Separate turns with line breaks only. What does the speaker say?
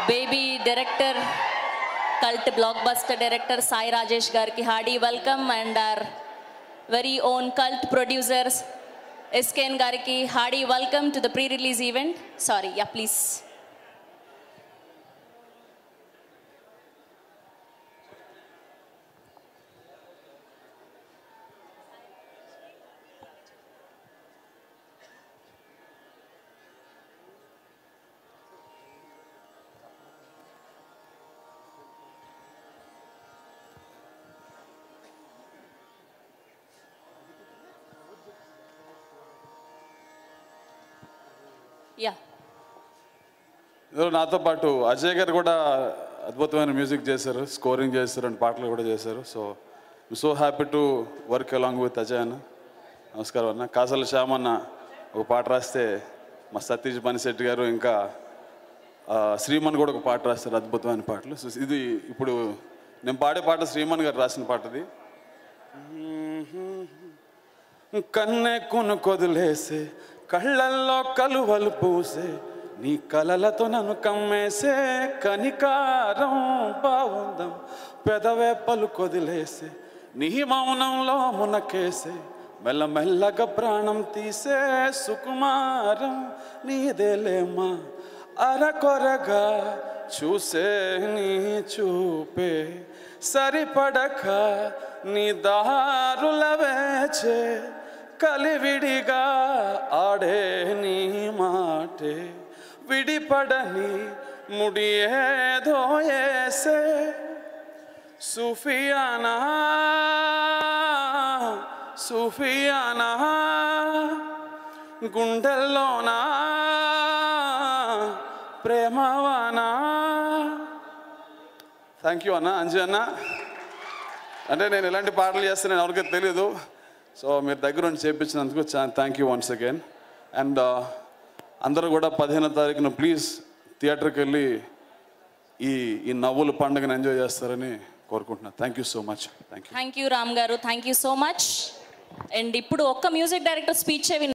baby director cult blockbuster director Sai Rajesh గారికి hearty welcome and our very own cult producers SKN గారికి hearty welcome to the pre release event sorry yeah please yeah
ఇందులో నాతో పాటు అజయ్ గారు కూడా అద్భుతమైన music చేశారు స్కోరింగ్ చేశారు అండ్ పాటలు కూడా చేశారు so so happy to work along with Ajay అన్న నమస్కారం అన్న కాసల శ్యామ్ అన్న ఒక పాట రాస్తే మా సతీష్ పనిశెట్టి గారు ఇంకా ఆ, శ్రీమన్ కూడా ఒక పాట రాస్తారు అద్భుతమైన పాటలు సో ఇది ఇప్పుడు నేను పాడే పాట శ్రీమన్ గారు రాసిన పాటది కన్నె కొను కొదిలేసే కళ్ళల్లో కలువలు పూసే నీ కలలతో నన్ను కమ్మేసే కనికారం బావుందం పెదవే పలు కొదిలేసే నీ మౌనంలో మునకేసే మెల్లమెల్లగా ప్రాణం తీసే సుకుమారం నీదేలేమా అరకొరగా చూసే నీ చూపే సరిపడక నీ దారుల వేచే కలివిడిగా ఆడే నీ మాటే విడిపడని ముడి ఏదో ఏసే సుఫియానా సుఫియానా గుండెల్లోనా ప్రేమవానా థ్యాంక్ యూ అన్న అంజీ అన్న అంటే నేను ఎలాంటి పాటలు చేస్తానని ఎవరికీ తెలియదు సో మీరు దగ్గర ఉండి చేయించినందుకు thank you once again and అందరూ కూడా పదిహేనో తారీఖున ప్లీజ్ థియేటర్కి వెళ్ళి ఈ ఈ నవ్వుల పండుగను ఎంజాయ్ చేస్తారని కోరుకుంటున్నాను thank you so much thank you
thank you Ram గారు thank you so much and ఇప్పుడు ఒక్క మ్యూజిక్ డైరెక్టర్ స్పీచ్